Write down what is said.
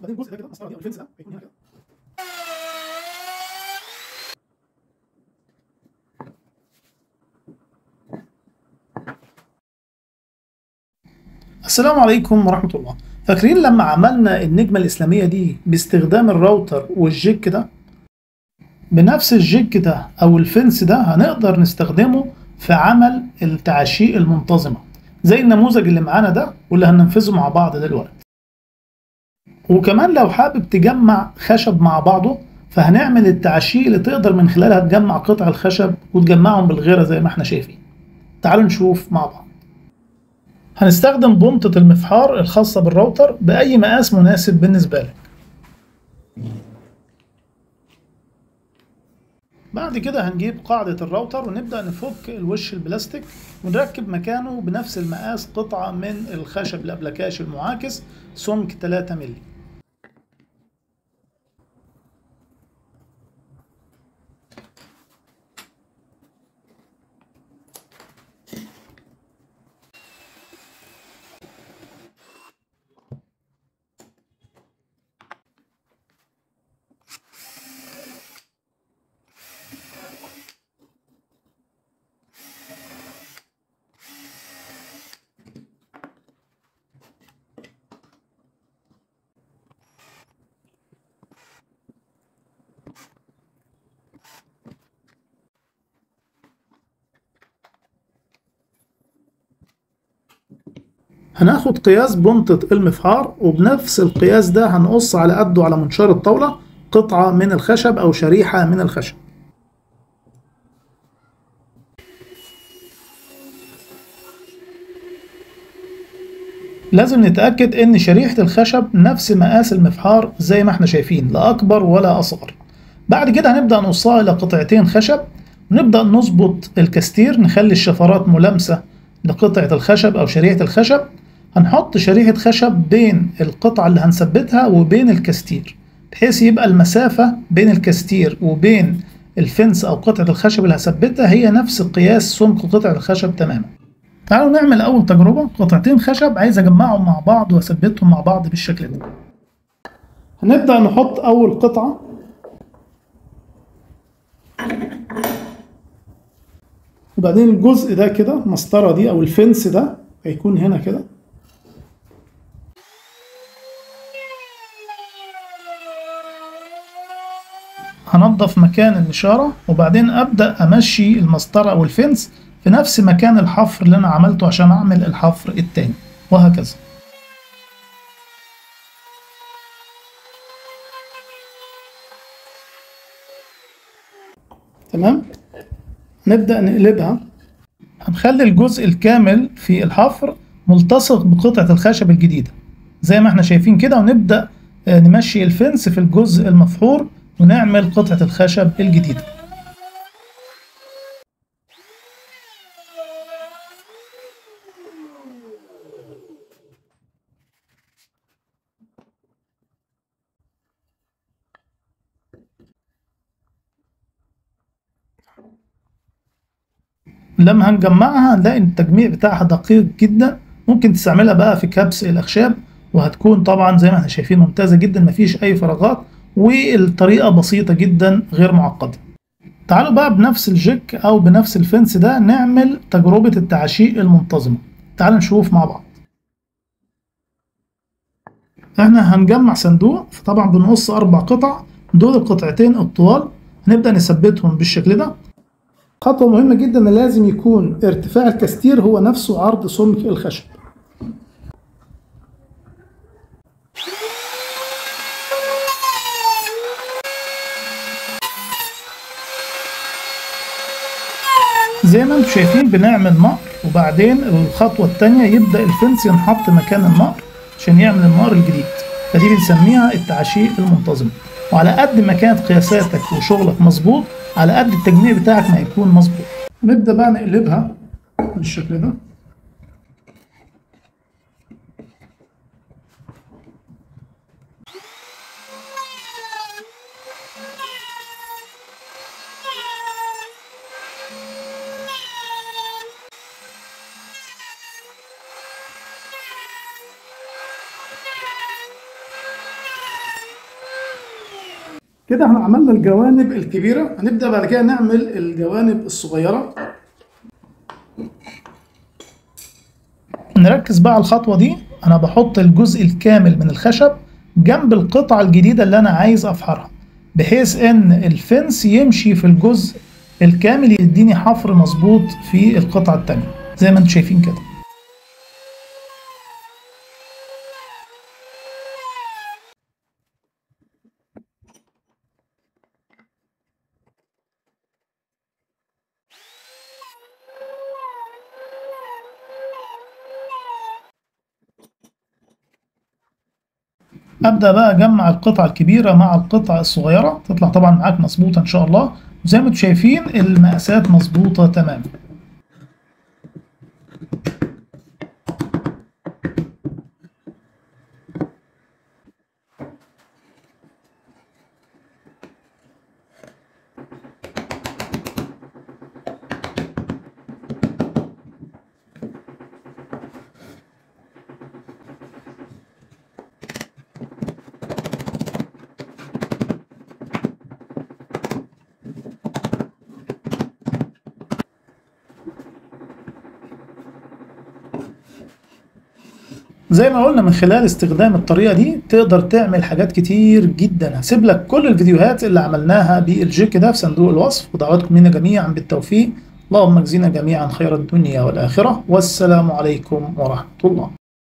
وبعدين الجزء ده كده المسطره دي او الفنس ده هيكون هنا كده السلام عليكم ورحمة الله فاكرين لما عملنا النجمة الإسلامية دي باستخدام الراوتر والجيك ده بنفس الجيك ده أو الفنس ده هنقدر نستخدمه في عمل التعشيق المنتظمة زي النموذج اللي معانا ده واللي هننفذه مع بعض دلوقتي وكمان لو حابب تجمع خشب مع بعضه فهنعمل التعشيق اللي تقدر من خلالها تجمع قطع الخشب وتجمعهم بالغيرة زي ما احنا شايفين تعالوا نشوف مع بعض هنستخدم بنطة المفحار الخاصة بالراوتر بأي مقاس مناسب بالنسبة لك بعد كده هنجيب قاعدة الراوتر ونبدأ نفك الوش البلاستيك ونركب مكانه بنفس المقاس قطعة من الخشب الأبلكاش المعاكس سمك 3 مللي هناخد قياس بنطة المفحار وبنفس القياس ده هنقص على قده على منشار الطاولة قطعة من الخشب أو شريحة من الخشب لازم نتأكد إن شريحة الخشب نفس مقاس المفحار زي ما احنا شايفين لا أكبر ولا أصغر بعد كده هنبدأ نقصها إلى قطعتين خشب ونبدأ نظبط الكاستير نخلي الشفرات ملامسة لقطعة الخشب أو شريحة الخشب هنحط شريحة خشب بين القطعة اللي هنثبتها وبين الكاستير بحيث يبقى المسافة بين الكاستير وبين الفنس أو قطعة الخشب اللي هثبتها هي نفس قياس سمك قطعة الخشب تماما تعالوا نعمل أول تجربة قطعتين خشب عايز أجمعهم مع بعض وأثبتهم مع بعض بالشكل ده هنبدأ نحط أول قطعة وبعدين الجزء ده كده المسطرة دي أو الفنس ده هيكون هنا كده هنضف مكان النشارة وبعدين أبدأ أمشي المسطرة أو الفنس في نفس مكان الحفر اللي أنا عملته عشان أعمل الحفر التاني وهكذا تمام نبدأ نقلبها هنخلي الجزء الكامل في الحفر ملتصق بقطعة الخشب الجديدة زي ما احنا شايفين كده ونبدأ نمشي الفنس في الجزء المفحور ونعمل قطعة الخشب الجديدة لما هنجمعها هنلاقي التجميع بتاعها دقيق جدا ممكن تستعملها بقى في كبس الأخشاب وهتكون طبعا زي ما احنا شايفين ممتازة جدا مفيش أي فراغات والطريقة بسيطة جدا غير معقدة تعالوا بقى بنفس الجيك أو بنفس الفنس ده نعمل تجربة التعشيق المنتظمة تعالوا نشوف مع بعض احنا هنجمع صندوق فطبعا بنقص أربع قطع دول القطعتين الطوال هنبدأ نثبتهم بالشكل ده خطوة مهمة جدا ان لازم يكون ارتفاع الكاستير هو نفسه عرض سمك الخشب زي ما انتم شايفين بنعمل نقر وبعدين الخطوة التانية يبدأ الفنس ينحط مكان النقر عشان يعمل النقر الجديد فدي بنسميها التعشيق المنتظم وعلى قد ما كانت قياساتك وشغلك مظبوط على قد التجميع بتاعك ما يكون مظبوط نبدأ بقى نقلبها بالشكل ده كده احنا عملنا الجوانب الكبيرة هنبدأ بعد كده نعمل الجوانب الصغيرة نركز بقى على الخطوة دي أنا بحط الجزء الكامل من الخشب جنب القطعة الجديدة اللي أنا عايز أفحرها بحيث إن الفنس يمشي في الجزء الكامل يديني حفر مظبوط في القطعة التانية زي ما انتم شايفين كده ابدا بقى اجمع القطعه الكبيره مع القطعه الصغيره تطلع طبعا معاك مظبوطه ان شاء الله وزي ما انتم شايفين المقاسات مظبوطه تمام زي ما قلنا من خلال استخدام الطريقة دي تقدر تعمل حاجات كتير جدا هسيب لك كل الفيديوهات اللي عملناها بالجيك ده في صندوق الوصف ودعواتكم منا جميعا بالتوفيق اللهم اجزينا جميعا خير الدنيا والآخرة والسلام عليكم ورحمة الله